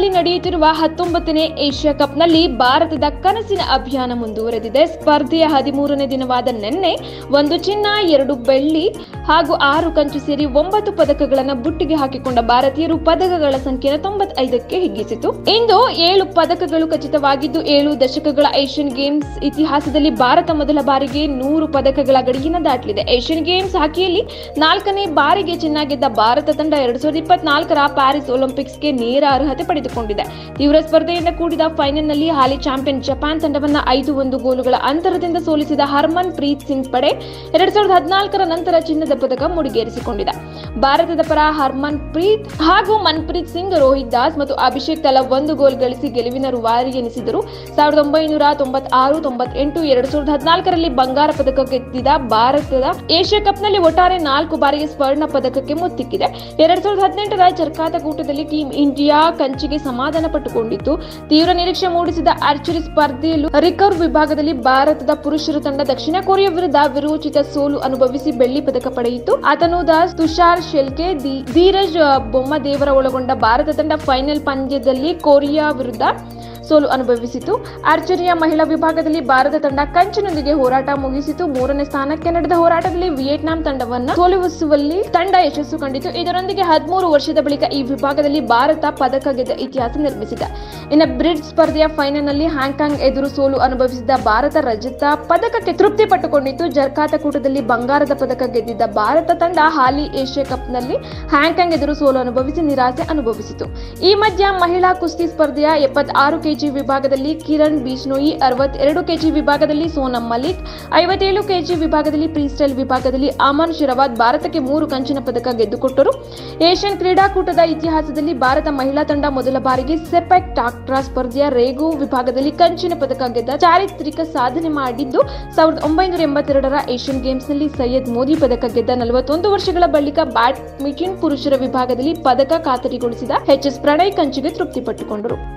ಜಪಾನ್ನಲ್ಲಿ ನಡೆಯುತ್ತಿರುವ ಹತ್ತೊಂಬತ್ತನೇ ಏಷ್ಯಾ ಕಪ್ನಲ್ಲಿ ಭಾರತದ ಕನಸಿನ ಅಭಿಯಾನ ಮುಂದುವರೆದಿದೆ ಸ್ಪರ್ಧೆಯ ಹದಿಮೂರನೇ ದಿನವಾದ ನಿನ್ನೆ ಒಂದು ಚಿನ್ನ ಎರಡು ಬೆಳ್ಳಿ ಹಾಗೂ ಆರು ಕಂಚು ಸೇರಿ ಒಂಬತ್ತು ಪದಕಗಳನ್ನು ಬುಟ್ಟಿಗೆ ಹಾಕಿಕೊಂಡ ಭಾರತೀಯರು ಪದಕಗಳ ಸಂಖ್ಯೆಯನ್ನು ತೊಂಬತ್ತೈದಕ್ಕೆ ಹಿಗ್ಗಿಸಿತು ಇಂದು ಏಳು ಪದಕಗಳು ಖಚಿತವಾಗಿದ್ದು ಏಳು ದಶಕಗಳ ಏಷ್ಯನ್ ಗೇಮ್ಸ್ ಇತಿಹಾಸದಲ್ಲಿ ಭಾರತ ಮೊದಲ ಬಾರಿಗೆ ನೂರು ಪದಕಗಳ ಗಡಿಯನ್ನು ದಾಟಲಿದೆ ಏಷ್ಯನ್ ಗೇಮ್ಸ್ ಹಾಕಿಯಲ್ಲಿ ನಾಲ್ಕನೇ ಬಾರಿಗೆ ಚಿನ್ನ ಗೆದ್ದ ಭಾರತ ತಂಡ ಎರಡ್ ಸಾವಿರದ ಇಪ್ಪತ್ನಾಲ್ಕರ ಪ್ಯಾರಿಸ್ ಒಲಿಂಪಿಕ್ಸ್ಗೆ ನೇರ ಅರ್ಹತೆ ಪಡೆದುಕೊಂಡಿದೆ ತೀವ್ರ ಸ್ಪರ್ಧೆಯಿಂದ ಕೂಡಿದ ಫೈನಲ್ನಲ್ಲಿ ಹಾಲಿ ಚಾಂಪಿಯನ್ ಜಪಾನ್ ತಂಡವನ್ನ ಐದು ಒಂದು ಗೋಲುಗಳ ಅಂತರದಿಂದ ಸೋಲಿಸಿದ ಹರ್ಮನ್ ಪ್ರೀತ್ ಸಿಂಗ್ ಪಡೆ ಎರಡ್ ಸಾವಿರದ ಹದಿನಾಲ್ಕರ ನಂತರ ಚಿನ್ನದ ಪದಕ ಮುಡಿಗೇರಿಸಿಕೊಂಡಿದೆ ಭಾರತದ ಪರ ಹರ್ಮನ್ ಪ್ರೀತ್ ಹಾಗೂ ಮನ್ಪ್ರೀತ್ ಸಿಂಗ್ ರೋಹಿತ್ ದಾಸ್ ಮತ್ತು ಅಭಿಷೇಕ್ ತಲಾ ಒಂದು ಗೋಲ್ ಗಳಿಸಿ ಗೆಲುವಿನ ರೂವಾರಿ ಎನಿಸಿದರು ಸಾವಿರದ ಒಂಬೈನೂರ ತೊಂಬತ್ತಾರು ತೊಂಬತ್ತೆಂಟು ಎರಡ್ ಸಾವಿರದ ಹದಿನಾಲ್ಕರಲ್ಲಿ ಬಂಗಾರ ಪದಕ ಗೆದ್ದಿದ ಭಾರತದ ಏಷ್ಯಾ ಕಪ್ನಲ್ಲಿ ಒಟ್ಟಾರೆ ನಾಲ್ಕು ಬಾರಿಗೆ ಸ್ವರ್ಣ ಪದಕಕ್ಕೆ ಮುತ್ತಿಕ್ಕಿದೆ ಎರಡ್ ಸಾವಿರದ ಹದಿನೆಂಟರ ಜರ್ಕಾತ ಕೂಟದಲ್ಲಿ ಟೀಂ ಇಂಡಿಯಾ ಕಂಚಿಗೆ ಸಮಾಧಾನ ಪಟ್ಟುಕೊಂಡಿತ್ತು ತೀವ್ರ ನಿರೀಕ್ಷೆ ಮೂಡಿಸಿದ ಆರ್ಚರಿ ಸ್ಪರ್ಧೆಯಲ್ಲೂ ರಿಕರ್ವ್ ವಿಭಾಗದಲ್ಲಿ ಭಾರತದ ಪುರುಷರ ತಂಡ ದಕ್ಷಿಣ ಕೊರಿಯಾ ವಿರುದ್ಧ ವಿರೋಚಿತ ಸೋಲು ಅನುಭವಿಸಿ ಬೆಳ್ಳಿ ಪದಕ ಪಡೆಯಿತು ಆತನು ದಾಸ್ ತುಷಾರ್ ಶೆಲ್ಕೆ ದಿ- ಧೀರಜ್ ಬೊಮ್ಮದೇವರ ಒಳಗೊಂಡ ಭಾರತ ತಂಡ ಫೈನಲ್ ಪಂದ್ಯದಲ್ಲಿ ಕೊರಿಯಾ ವಿರುದ್ಧ ಸೋಲು ಅನುಭವಿಸಿತು ಆರ್ಚರಿಯ ಮಹಿಳಾ ವಿಭಾಗದಲ್ಲಿ ಭಾರತ ತಂಡ ಕಂಚಿನೊಂದಿಗೆ ಹೋರಾಟ ಮುಗಿಸಿತು ಮೂರನೇ ಸ್ಥಾನಕ್ಕೆ ನಡೆದ ಹೋರಾಟದಲ್ಲಿ ವಿಯೆಟ್ನಾಂ ತಂಡವನ್ನು ಸೋಲಿಸುವಲ್ಲಿ ತಂಡ ಯಶಸ್ಸು ಕಂಡಿತು ಇದರೊಂದಿಗೆ ಹದಿಮೂರು ವರ್ಷದ ಬಳಿಕ ಈ ವಿಭಾಗದಲ್ಲಿ ಭಾರತ ಪದಕ ಗೆದ್ದ ಇತಿಹಾಸ ನಿರ್ಮಿಸಿದೆ ಇನ್ನು ಬ್ರಿಡ್ಜ್ ಸ್ಪರ್ಧೆಯ ಫೈನಲ್ನಲ್ಲಿ ಹಾಂಗ್ಕಾಂಗ್ ಎದುರು ಸೋಲು ಅನುಭವಿಸಿದ ಭಾರತ ರಜತ ಪದಕಕ್ಕೆ ತೃಪ್ತಿ ಪಟ್ಟುಕೊಂಡಿತ್ತು ಜರ್ಕಾತ ಕೂಟದಲ್ಲಿ ಬಂಗಾರದ ಪದಕ ಗೆದ್ದಿದ್ದ ಭಾರತ ತಂಡ ಹಾಲಿ ಏಷ್ಯಾ ಕಪ್ನಲ್ಲಿ ಹ್ಯಾಂಗ್ಕಾಂಗ್ ಎದುರು ಸೋಲು ಅನುಭವಿಸಿ ನಿರಾಸೆ ಅನುಭವಿಸಿತು ಈ ಮಧ್ಯ ಮಹಿಳಾ ಕುಸ್ತಿ ಸ್ಪರ್ಧೆಯ ಎಪ್ಪತ್ತಾರು ಕೆಜಿ ವಿಭಾಗದಲ್ಲಿ ಕಿರಣ್ ಬಿಷ್ಣೋಯಿ ಅರವತ್ತೆರಡು ಕೆಜಿ ವಿಭಾಗದಲ್ಲಿ ಸೋನಂ ಮಲಿಕ್ ಐವತ್ತೇಳು ಕೆಜಿ ವಿಭಾಗದಲ್ಲಿ ಫ್ರೀಸ್ಟೈಲ್ ವಿಭಾಗದಲ್ಲಿ ಅಮನ್ ಶಿರವಾದ್ ಭಾರತಕ್ಕೆ ಮೂರು ಕಂಚಿನ ಪದಕ ಗೆದ್ದುಕೊಟ್ಟರು ಏಷ್ಯನ್ ಕ್ರೀಡಾಕೂಟದ ಇತಿಹಾಸದಲ್ಲಿ ಭಾರತ ಮಹಿಳಾ ತಂಡ ಮೊದಲ ಬಾರಿಗೆ ಸೆಪೆಕ್ ಟಾಕ್ಟ್ರಾ ಸ್ಪರ್ಧೆಯ ರೇಗು ವಿಭಾಗದಲ್ಲಿ ಕಂಚಿನ ಪದಕ ಗೆದ್ದ ಚಾರಿತ್ರಿಕ ಸಾಧನೆ ಮಾಡಿದ್ದು ಸಾವಿರದ ಒಂಬೈನೂರ ಎಂಬತ್ತೆರಡರ ಏಷ್ಯನ್ ಗೇಮ್ಸ್ನಲ್ಲಿ ಸೈಯದ್ ಮೋದಿ ಪದಕ ಗೆದ್ದ ನಲವತ್ತೊಂದು ವರ್ಷಗಳ ಬಳಿಕ ಬ್ಯಾಡ್ಮಿಂಟನ್ ಪುರುಷರ ವಿಭಾಗದಲ್ಲಿ ಪದಕ ಖಾತರಿಗೊಳಿಸಿದ ಎಚ್ ಎಸ್ ಪ್ರಣಯ್ ಕಂಚಿಗೆ ತೃಪ್ತಿಪಟ್ಟುಕೊಂಡರು